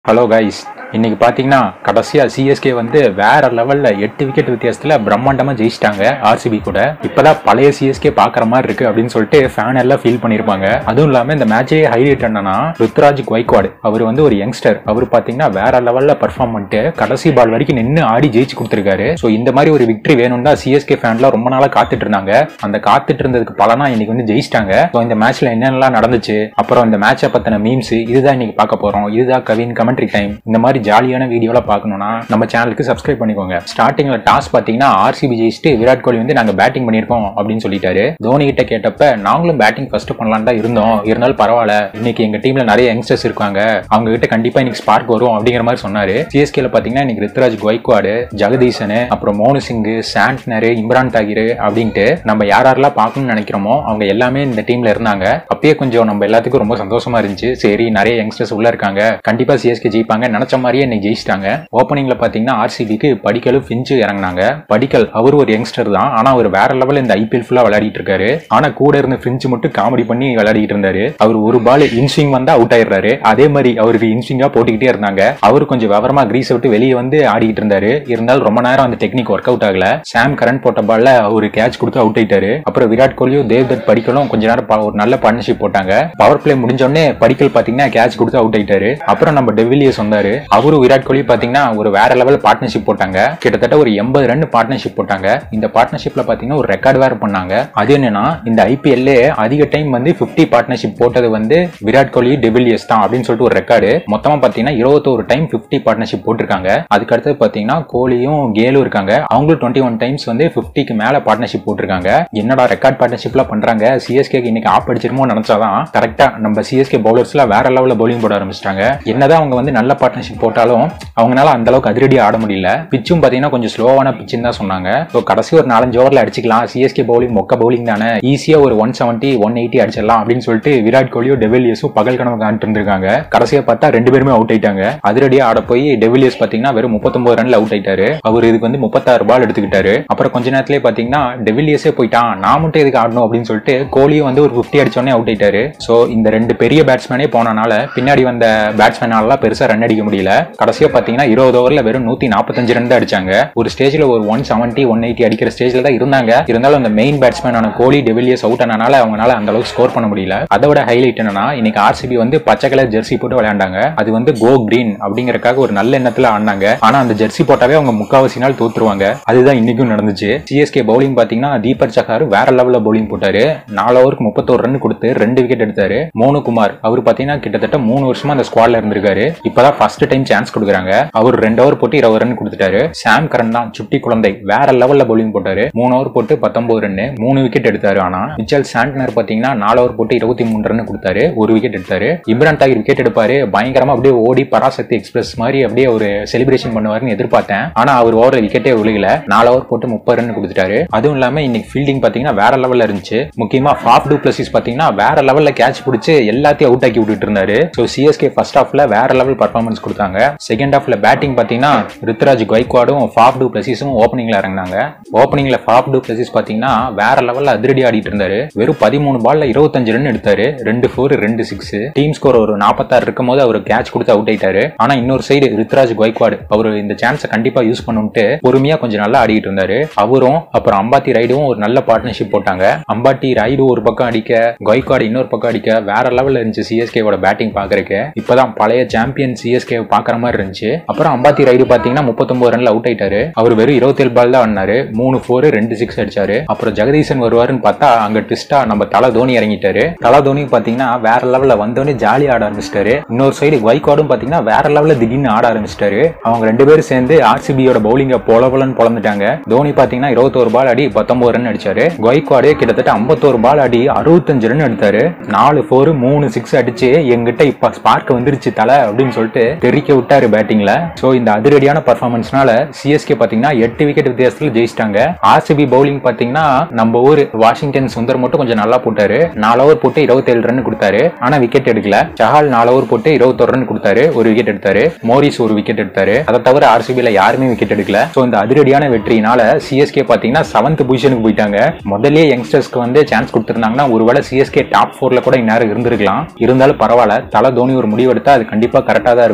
hello guys இன்னைக்கு பார்த்தீங்கன்னா கடைசியாக சிஎஸ்கே வந்து வேற லெவலில் எட்டு விக்கெட் வித்தியாசத்தில் பிரம்மாண்டமாக ஜெயிச்சிட்டாங்க ஆர்சிபி கூட இப்போதான் பழைய சிஎஸ்கே பார்க்குற மாதிரி இருக்கு அப்படின்னு சொல்லிட்டு ஃபேன் எல்லாம் ஃபீல் பண்ணியிருப்பாங்க அதுவும் இல்லாமல் இந்த மேட்சே ஹைலைட் என்னன்னா ருத்ராஜ் கொய்க்வாட் அவர் வந்து ஒரு யங்ஸ்டர் அவர் பார்த்தீங்கன்னா வேற லெவலில் பர்ஃபார்ம் பண்ணிட்டு கடைசி பால் வரைக்கும் நின்று ஆடி ஜெயிச்சு கொடுத்துருக்காரு ஸோ இந்த மாதிரி ஒரு விக்டரி வேணும் தான் சிஎஸ்கே ஃபேன்லாம் ரொம்ப நாளாக காத்துட்டு இருந்தாங்க அந்த காத்துட்டு இருந்ததுக்கு பலனா இன்னைக்கு வந்து ஜெயிச்சிட்டாங்க ஸோ இந்த மேட்ச்ல என்னென்னலாம் நடந்துச்சு அப்புறம் இந்த மேட்சை பத்தின மீம்ஸ் இதுதான் இன்னைக்கு பார்க்க போறோம் இதுதான் கவின் கமெண்ட்ரி டைம் இந்த மாதிரி ஜாலியான வீடியோலாம் பார்க்கணும்னா நம்ம சேனலுக்கு சப்ஸ்கிரைப் பண்ணிக்கோங்க ஸ்டார்டிங்ல டாஸ் பார்த்தீங்கன்னா ஆர்சிபி ஜெயிச்சுட்டு விராட் கோலி வந்து நாங்க பேட்டிங் பண்ணியிருக்கோம் அப்படின்னு சொல்லிட்டாரு தோனி கிட்ட கேட்டப்ப நாங்களும் பேட்டிங் ஃபர்ஸ்ட் பண்ணலாம் தான் இருந்தோம் இருந்தாலும் பரவாயில்ல இன்னைக்கு எங்க டீம்ல நிறைய யங்ஸ்டர்ஸ் இருக்காங்க அவங்க கிட்ட கண்டிப்பா இன்னைக்கு ஸ்பார்க் வரும் அப்படிங்கிற மாதிரி சொன்னாரு சிஎஸ்கேல பாத்தீங்கன்னா இன்னைக்கு ரித்ராஜ் கொய்க்வாடு ஜெகதீசன் அப்புறம் மோனு சிங் சாண்ட்னர் இம்ரான் தாகிர் அப்படின்ட்டு நம்ம யார் யாரெல்லாம் பார்க்கணும்னு நினைக்கிறோமோ அவங்க எல்லாமே இந்த டீம்ல இருந்தாங்க அப்பயே கொஞ்சம் நம்ம எல்லாத்துக்கும் ரொம்ப சந்தோஷமா இருந்துச்சு சரி நிறைய யங்ஸ்டர்ஸ் உள்ள இருக்காங்க கண்டிப்பா சிஎஸ்கே ஜெயிப்பாங்க நினைச்ச மாதிரியே இன்னைக்கு ஜெயிச்சிட்டாங்க ஓப்பனிங்ல பாத்தீங்கன்னா ஆர்சிபிக்கு படிக்கலும் ஃபிஞ்சு இறங்குனாங்க படிக்கல் அவர் ஒரு யங்ஸ்டர் தான் ஆனா அவர் வேற லெவல் இந்த ஐபிஎல் ஃபுல்லா விளையாடிட்டு இருக்காரு ஆனா கூட இருந்த ஃபிஞ்சு மட்டும் காமெடி பண்ணி விளையாடிட்டு இருந்தாரு அவர் ஒரு பால் இன்ஸ்விங் வந்தா அவுட் ஆயிடுறாரு அதே மாதிரி அவருக்கு இன்ஸ்விங்கா போட்டுக்கிட்டே இருந்தாங்க அவர் கொஞ்சம் விவரமா கிரீஸ் விட்டு வெளியே வந்து ஆடிட்டு இருந்தாரு இருந்தாலும் ரொம்ப நேரம் அந்த டெக்னிக் ஒர்க் அவுட் ஆகல சாம் கரண்ட் போட்ட பால்ல ஒரு கேட்ச் கொடுத்து அவுட் ஆயிட்டாரு அப்புறம் விராட் கோலியும் தேவ்தத் படிக்கலும் கொஞ்ச நேரம் ப- ஒரு நல்ல பார்ட்னர்ஷிப் போட்டாங்க பவர் பிளே முடிஞ்ச உடனே படிக்கல் பாத்தீங்கன்னா கேட்ச் கொடுத்து அவுட் ஆயிட்டாரு அப்புறம் நம்ம டெவிலியர்ஸ் வந்தாரு அவரும் விராட் கோலி பாத்தீங்கன்னா ஒரு வேற லெவல் பார்ட்னர்ஷிப் போட்டாங்க கிட்டத்தட்ட ஒரு எண்பது ரன் பார்ட்னர்ஷிப் போட்டாங்க இந்த பார்ட்னர்ஷிப்ல பாத்தீங்கன்னா ஒரு ரெக்கார்ட் வேற பண்ணாங்க அது என்னன்னா இந்த ஐபிஎல்லே அதிக டைம் வந்து 50 பார்ட்னர்ஷிப் போட்டது வந்து விராட் கோலி டெவிலியர்ஸ் தான் அப்படின்னு சொல்லிட்டு ஒரு ரெக்கார்டு மொத்தமா பாத்தீங்கன்னா இருபத்தோரு டைம் 50 பார்ட்னர்ஷிப் போட்டிருக்காங்க அதுக்கு அடுத்து பாத்தீங்கன்னா கோலியும் கேலும் இருக்காங்க அவங்களும் டுவெண்ட்டி ஒன் டைம்ஸ் வந்து 50 க்கு மேல பார்ட்னர்ஷிப் போட்டிருக்காங்க என்னடா ரெக்கார்ட் பார்ட்னர்ஷிப்லாம் பண்றாங்க சிஎஸ்கே இன்னைக்கு ஆப் அடிச்சிருமோ நினைச்சாதான் கரெக்டா நம்ம சிஎஸ்கே பவுலர்ஸ்லாம் வேற லெவல்ல பவுலிங் போட ஆரம்பிச்சிட்டாங்க என்னதான் அவங்க வந்து நல்ல பார்ட்னர்ஷிப் போட்டாலும் அவங்களால அந்த அளவுக்கு அதிரடி ஆட முடியல பிச்சும் பாத்தீங்கன்னா கொஞ்சம் ஸ்லோவான பிச்சுன்னு தான் சொன்னாங்க ஸோ கடைசி ஒரு நாலஞ்சு ஓவர்ல அடிச்சுக்கலாம் சிஎஸ்கே பவுலிங் மொக்க பவுலிங் தானே ஈஸியா ஒரு ஒன் செவன்ட்டி ஒன் எயிட்டி அடிச்சிடலாம் அப்படின்னு சொல்லிட்டு விராட் கோலியும் டெவிலியர்ஸும் பகல் கனவு காணிட்டு இருந்திருக்காங்க கடைசியா பார்த்தா ரெண்டு பேருமே அவுட் ஆயிட்டாங்க அதிரடியா ஆட போய் டெவிலியர்ஸ் பாத்தீங்கன்னா வெறும் முப்பத்தொன்பது ரன்ல அவுட் ஆயிட்டாரு அவர் இதுக்கு வந்து முப்பத்தாறு பால் எடுத்துக்கிட்டாரு அப்புறம் கொஞ்ச நேரத்திலே பாத்தீங்கன்னா டெவிலியர்ஸே போயிட்டான் நான் மட்டும் எதுக்கு ஆடணும் அப்படின்னு சொல்லிட்டு கோலியும் வந்து ஒரு 50 அடிச்சோடனே அவுட் ஆயிட்டாரு சோ இந்த ரெண்டு பெரிய பேட்ஸ்மேனே போனனால பின்னாடி வந்த பேட்ஸ்மேனாலாம் பெருசா ரன் அடிக்க முடியல கடைசியா பாத்தீங்கன்னா இருபது ஓவர்ல வெறும் நூத்தி நாற்பத்தஞ்சு ரன் தான் அடிச்சாங்க ஒரு ஸ்டேஜ்ல ஒரு ஒன் செவன்ட்டி ஒன் எயிட்டி அடிக்கிற ஸ்டேஜ்ல தான் இருந்தாங்க இருந்தாலும் அந்த மெயின் பேட்ஸ்மேனான கோலி டெவிலியர்ஸ் அவுட் ஆனனால அவங்களால அந்த அளவுக்கு ஸ்கோர் பண்ண முடியல அதோட ஹைலைட் என்னன்னா இன்னைக்கு ஆர்சிபி வந்து பச்சை கலர் ஜெர்சி போட்டு விளையாண்டாங்க அது வந்து கோ கிரீன் அப்படிங்கறக்காக ஒரு நல்ல எண்ணத்துல ஆடினாங்க ஆனா அந்த ஜெர்சி போட்டாவே அவங்க முக்காவாசி நாள் தோத்துருவாங்க அதுதான் இன்னைக்கும் நடந்துச்சு சிஎஸ்கே பவுலிங் பாத்தீங்கன்னா தீபக் சஹார் வேற லெவல்ல பவுலிங் போட்டாரு நாலு ஓவருக்கு முப்பத்தோரு ரன் கொடுத்து ரெண்டு விக்கெட் எடுத்தாரு மோனு குமார் அவர் பாத்தீங்கன்னா கிட்டத்தட்ட மூணு வருஷமா அந்த ஸ்குவாட்ல இருந்திருக்காரு இப்பதான் ஃபர்ஸ்ட் டைம் சான்ஸ் கொடுக்குறாங்க அவர் ரெண்டு ஓவர் போட்டு இருபது ரன் கொடுத்துட்டாரு சாம் கரன் தான் சுட்டி குழந்தை வேற லெவல்ல பவுலிங் போட்டாரு மூணு ஓவர் போட்டு பத்தொன்பது ரன் மூணு விக்கெட் எடுத்தாரு ஆனா மிச்சல் சாண்ட்னர் பாத்தீங்கன்னா நாலு ஓவர் போட்டு இருபத்தி மூணு ரன் கொடுத்தாரு ஒரு விக்கெட் எடுத்தாரு இம்ரான் தாகிர் விக்கெட் எடுப்பாரு பயங்கரமா அப்படியே ஓடி பராசக்தி எக்ஸ்பிரஸ் மாதிரி அப்படியே ஒரு செலிப்ரேஷன் பண்ணுவாருன்னு எதிர்பார்த்தேன் ஆனா அவர் ஓவர விக்கெட்டே விழுகல நாலு ஓவர் போட்டு முப்பது ரன் கொடுத்துட்டாரு அதுவும் இல்லாம இன்னைக்கு ஃபீல்டிங் பாத்தீங்கன்னா வேற லெவல்ல இருந்துச்சு முக்கியமா ஃபாஃப் டூ பிளஸிஸ் பாத்தீங்கன்னா வேற லெவல்ல கேட்ச் பிடிச்சு எல்லாத்தையும் அவுட் ஆக்கி விட்டுட்டு இருந்தாரு ஸோ சிஎஸ்கே ஃபர்ஸ்ட் ஹாஃப்ல வேற லெவல் பர்ஃபார்மன்ஸ் கொடுத்தாங்க செகண்ட் ஹாஃப்ல பேட்டிங் பாத்தீங்கன்னா ருத்ராஜ் கொய்க்வாடும் ஃபாஃப் டூ பிளஸிஸும் ஓப்பனிங்ல இறங்கினாங்க ஓப்பனிங்ல ஃபாஃப் டூ பிளஸிஸ் பாத்தீங்கன்னா வேற லெவல்ல அதிரடி ஆடிட்டு இருந்தாரு வெறும் பதிமூணு பால்ல இருபத்தஞ்சு ரன் எடுத்தாரு ரெண்டு ஃபோர் ரெண்டு சிக்ஸ் டீம் ஸ்கோர் ஒரு நாற்பத்தாறு இருக்கும் போது அவர் கேட்ச் கொடுத்து அவுட் ஆயிட்டாரு ஆனா இன்னொரு சைடு ருத்ராஜ் கொய்க்வாடு அவர் இந்த சான்ஸை கண்டிப்பா யூஸ் பண்ணுன்ட்டு பொறுமையா கொஞ்சம் நல்லா ஆடிட்டு இருந்தாரு அவரும் அப்புறம் அம்பாத்தி ரைடும் ஒரு நல்ல பார்ட்னர்ஷிப் போட்டாங்க அம்பாட்டி ரைடு ஒரு பக்கம் அடிக்க கொய்க்வாடு இன்னொரு பக்கம் அடிக்க வேற லெவல்ல இருந்துச்சு சிஎஸ்கேவோட பேட்டிங் பாக்குறதுக்கு இப்பதான் பழைய சாம்பியன் சிஎஸ்கே பாக்குற மாதிரி இருந்துச்சு அப்புறம் அம்பாத்தி ரைடு பாத்தீங்கன்னா முப்பத்தொன்பது ரன்ல அவுட் ஆயிட்டாரு அவர் வெறும் இருபத்தேழு பால் தான் ஆடினாரு மூணு ஃபோர் ரெண்டு சிக்ஸ் அடிச்சாரு அப்புறம் ஜெகதீசன் வருவாருன்னு பார்த்தா அங்க ட்விஸ்டா நம்ம தலை தோனி இறங்கிட்டாரு தலை தோனி பாத்தீங்கன்னா வேற லெவல்ல வந்தோடனே ஜாலி ஆட ஆரம்பிச்சிட்டாரு இன்னொரு சைடு வைகாடும் பாத்தீங்கன்னா வேற லெவல்ல திடீர்னு ஆட ஆரம்பிச்சிட்டாரு அவங்க ரெண்டு பேரும் சேர்ந்து ஆர்சிபியோட பவுலிங்க பொல பொலன்னு பொழந்துட்டாங்க தோனி பாத்தீங்கன்னா இருபத்தோரு பால் அடி பத்தொன்பது ரன் அடிச்சாரு கொய்காடு கிட்டத்தட்ட ஐம்பத்தோரு பால் அடி அறுபத்தஞ்சு ரன் எடுத்தாரு நாலு ஃபோர் மூணு சிக்ஸ் அடிச்சு எங்கிட்ட இப்ப ஸ்பார்க் வந்துருச்சு தலை அப்படின்னு சொல்லிட்டு தெரிக்க விட்டாரு பேட்டிங்ல சோ இந்த அதிரடியான பர்ஃபார்மன்ஸ்னால சிஎஸ்கே பாத்தீங்கன்னா எட்டு விக்கெட் வித்தியாசத்துல ஜெயிச்சிட்டாங்க ஆர்சிபி பவுலிங் பாத்தீங்கன்னா நம்ம ஊர் வாஷிங்டன் சுந்தர் மட்டும் கொஞ்சம் நல்லா போட்டாரு நாலு ஓவர் போட்டு இருபத்தேழு ரன் கொடுத்தாரு ஆனா விக்கெட் எடுக்கல சஹால் நாலு ஓவர் போட்டு இருபத்தொரு ரன் கொடுத்தாரு ஒரு விக்கெட் எடுத்தாரு மோரிஸ் ஒரு விக்கெட் எடுத்தாரு அதை தவிர ஆர்சிபில யாருமே விக்கெட் எடுக்கல சோ இந்த அதிரடியான வெற்றியினால சிஎஸ்கே பாத்தீங்கன்னா செவன்த் பொசிஷனுக்கு போயிட்டாங்க முதல்லயே யங்ஸ்டர்ஸ்க்கு வந்து சான்ஸ் கொடுத்திருந்தாங்கன்னா ஒருவேளை சிஎஸ்கே டாப் ஃபோர்ல கூட இந்நேரம் இருந்திருக்கலாம் இருந்தாலும் பரவாயில்ல தலை தோனி ஒரு முடிவு எடுத்தா அது கண்டிப்பா கரெக்டா தான் இருக்கும் போன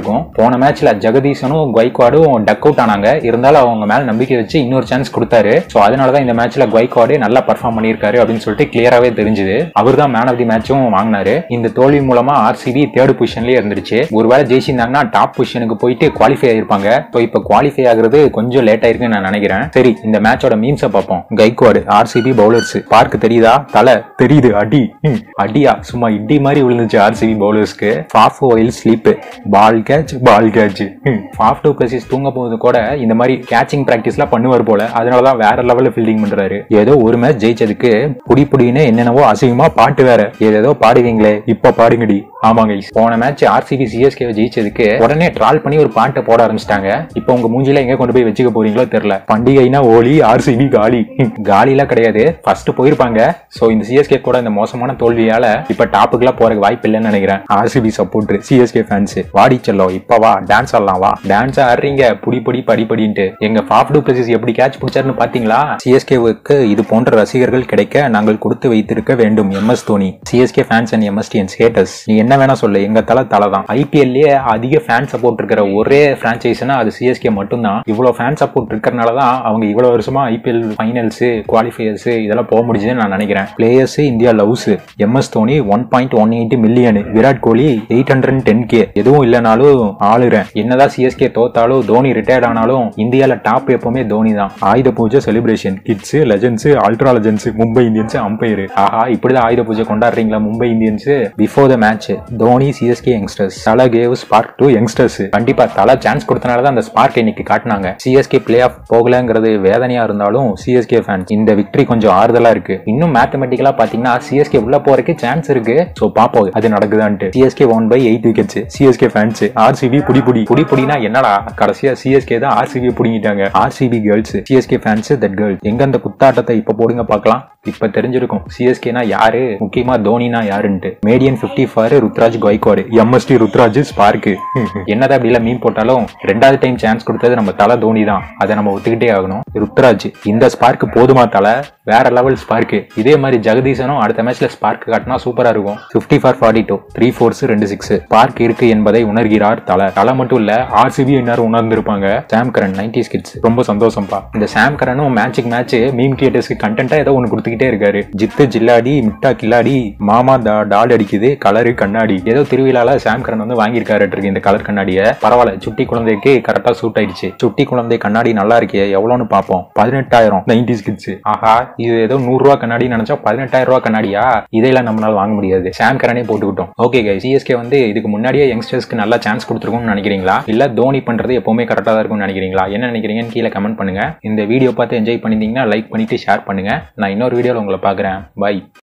போன மேட்ச்ல ஜெகதீசனும் கொய்காடும் டக் அவுட் ஆனாங்க இருந்தாலும் அவங்க மேல நம்பிக்கை வச்சு இன்னொரு சான்ஸ் கொடுத்தாரு ஸோ அதனாலதான் இந்த மேட்ச்ல கொய்காடு நல்லா பர்ஃபார்ம் பண்ணியிருக்காரு அப்படின்னு சொல்லிட்டு கிளியராகவே தெரிஞ்சுது அவர் தான் மேன் ஆஃப் தி மேட்சும் வாங்கினாரு இந்த தோல்வி மூலமா ஆர்சிபி தேர்ட் பொசிஷன்லயே இருந்துருச்சு ஒருவேளை ஜெயிச்சிருந்தாங்கன்னா டாப் பொசிஷனுக்கு போயிட்டு குவாலிஃபை ஆயிருப்பாங்க ஸோ இப்போ குவாலிஃபை ஆகுறது கொஞ்சம் லேட் ஆயிருக்குன்னு நான் நினைக்கிறேன் சரி இந்த மேட்சோட மீம்ஸை பார்ப்போம் கைக்வாடு ஆர்சிபி பவுலர்ஸ் பார்க்க தெரியுதா தலை தெரியுது அடி ஹம், அடியா சும்மா இடி மாதிரி விழுந்துச்சு ஆர்சிபி பவுலர்ஸ்க்கு Faf while sleep ball catch ball catch Faf du Plessis தூங்க போது கூட இந்த மாதிரி கேச்சிங் ப்ராக்டிஸ்லாம் பண்ணுவார் போல அதனால தான் வேற லெவலில் ஃபீல்டிங் பண்றாரு ஏதோ ஒரு மேட்ச் ஜெயிச்சதுக்கு புடி புடின்னு என்னென்னவோ அசிங்கமா பாட்டு வேற ஏதேதோ பாடுவீங்களே இப்ப பாடுங்கடி ஆமாங்க போன மேட்ச் ஆர்சிபி சிஎஸ்கே ஜெயிச்சதுக்கு உடனே ட்ரால் பண்ணி ஒரு பாட்டை போட ஆரம்பிச்சிட்டாங்க இப்போ உங்க மூஞ்சில எங்க கொண்டு போய் வச்சுக்க போறீங்களோ தெரியல பண்டிகைனா ஓலி ஆர்சிபி காலி காலிலாம் கிடையாது ஃபர்ஸ்ட் போயிருப்பாங்க சோ இந்த சிஎஸ்கே கூட இந்த மோசமான தோல்வியால இப்ப டாப்புக்குலாம் போறதுக்கு வாய்ப்பு இல்லைன்னு நினைக்கிறேன் ஆர்சிபி சப்போர்ட் சிஎஸ்கே ஃபேன்ஸ் வாடி செல்லம் இப்ப வா டான்ஸ் ஆடலாம் வா டான்ஸ் ஆடுறீங்க புடி புடி படி படின்ட்டு எங்க ஃபாஃப் டூ பிளஸஸ் எப்படி கேட்ச் பிடிச்சாருன்னு பாத்தீங்களா சிஎஸ்கேவுக்கு இது போன்ற ரசிகர்கள் கிடைக்க நாங்கள் கொடுத்து வைத்திருக்க வேண்டும் MS Dhoni CSK fans and MSDians haters நீ என்ன வேணா சொல்லு எங்க தலை தலை தான் ஐபிஎல்லே அதிக ஃபேன் சப்போர்ட் இருக்கிற ஒரே பிரான்ச்சைஸ்னா அது சிஎஸ்கே மட்டும்தான் இவ்வளவு ஃபேன் சப்போர்ட் இருக்கிறனால தான் அவங்க இவ்வளவு வருஷமா ஐபிஎல் ஃபைனல்ஸ் குவாலிஃபயர்ஸ் இதெல்லாம் போக முடியுதுன்னு நான் நினைக்கிறேன் players India loves MS Dhoni one point one eight million Virat Kohli eight hundred ten K எதுவும் இல்லைனாலும் ஆளுறேன் என்னதான் சிஎஸ்கே தோத்தாலும் தோனி ரிட்டையர்ட் ஆனாலும் இந்தியால டாப் எப்பவுமே தோனி தான் Ayudha Puja celebration kids legends ultra legends Mumbai Indians umpire ஆஹா இப்படிதான் ஆயுத பூஜை கொண்டாடுறீங்களா Mumbai Indians before the match Dhoni CSK youngsters Thala gave spark to youngsters கண்டிப்பா தலா சான்ஸ் கொடுத்தனால தான் அந்த ஸ்பார்க் இன்னைக்கு காட்டினாங்க சிஎஸ்கே பிளே ஆஃப் போகலங்கிறது வேதனையா இருந்தாலும் சிஎஸ்கே ஃபேன்ஸ் இந்த விக்டரி கொஞ்சம் ஆறுதலா இருக்கு இன்னும் மேத்தமெட்டிக்கலா பாத்தீங்கன்னா சிஎஸ்கே உள்ள போறதுக்கு சான்ஸ் இருக்கு சோ பாப்போம் அது நடக்குதான்ட்டு CSK one by eight wickets CSK fans RCB புடி புடி புடி புடினா என்னடா கடைசியா சிஎஸ்கே தான் ஆர்சிபி புடிங்கிட்டாங்க RCB girls CSK fans that girl எங்க அந்த குத்தாட்டத்தை இப்ப போடுங்க பார்க்கலாம் இப்ப தெரிஞ்சிருக்கும் சிஎஸ்கேனா யாரு முக்கியமா தோனினா யாருன்ட்டு maiden fifty four Ruturaj Gaikwad MSD Ruturaj spark என்னதான் அப்படி மீன் போட்டாலும் ரெண்டாவது டைம் சான்ஸ் கொடுத்தது நம்ம தலை தோனி தான் அதை நம்ம ஒத்துக்கிட்டே ஆகணும் ருத்ராஜ் இந்த ஸ்பார்க் போதுமா தலை வேற லெவல் ஸ்பார்க்கு இதே மாதிரி ஜெகதீசனும் அடுத்த மேட்ச்ல ஸ்பார்க் காட்டினா சூப்பரா இருக்கும் fifty four forty two three fours ரெண்டு சிக்ஸ் ஸ்பார்க் இருக்கு என்பதை உணர்கிறார் தலை தலை மட்டும் இல்ல ஆர்சிபி எல்லாரும் உணர்ந்திருப்பாங்க சாம் கரன் நைன்டி ஸ்கிட்ஸ் ரொம்ப சந்தோஷம்ப்பா இந்த சாம் கரனும் மேட்சுக்கு மேட்ச் மீம் கிரியேட்டர்ஸ்க்கு கண்டென்ட்டா ஏதோ ஒன்று கொடுத்துக்கிட்டே இருக்காரு ஜித்து ஜில்லாடி மிட்டா கில்லாடி மாமா டா டால் அடிக்குது கலரு கண்ணாடி ஏதோ திருவிழால சாம் கரன் வந்து வாங்கியிருக்காரு இருக்கு இந்த கலர் கண்ணாடியை பரவாயில்ல சுட்டி குழந்தைக்கு கரெக்டா சூட் ஆயிடுச்சு சுட்டி குழந்தை கண்ணாடி நல்லா இருக்கே எவ்வளோன்னு பார்ப்போம் பதினெட்டாயிரம் நைன்டி ஸ்கிட்ஸ் ஆஹா இது ஏதோ நூறு ரூபா கண்ணாடி நினைச்சா பதினெட்டாயிரம் ரூபா கண்ணாடியா இதெல்லாம் நம்மளால வாங்க முடியாது சாம் கரனே போட்டுக்கிட்டோம் ஓகே கை சிஎஸ்கே வந்து இதுக்கு முன்னாடியே யங்ஸ்டர்ஸ்க்கு நல்லா சான்ஸ் கொடுத்துருக்கும்னு நினைக்கிறீங்களா இல்ல தோனி பண்றது எப்பவுமே கரெக்டா தான் இருக்கும்னு நினைக்கிறீங்களா என்ன நினைக்கிறீங்கன்னு கீழே கமெண்ட் பண்ணுங்க இந்த வீடியோ பார்த்து என்ஜாய் பண்ணிருந்தீங்கன்னா லைக் பண்ணிட்டு ஷேர் பண்ணுங்க நான் இன்னொரு வீடியோவில் உங்களை பார்க்குறேன் பை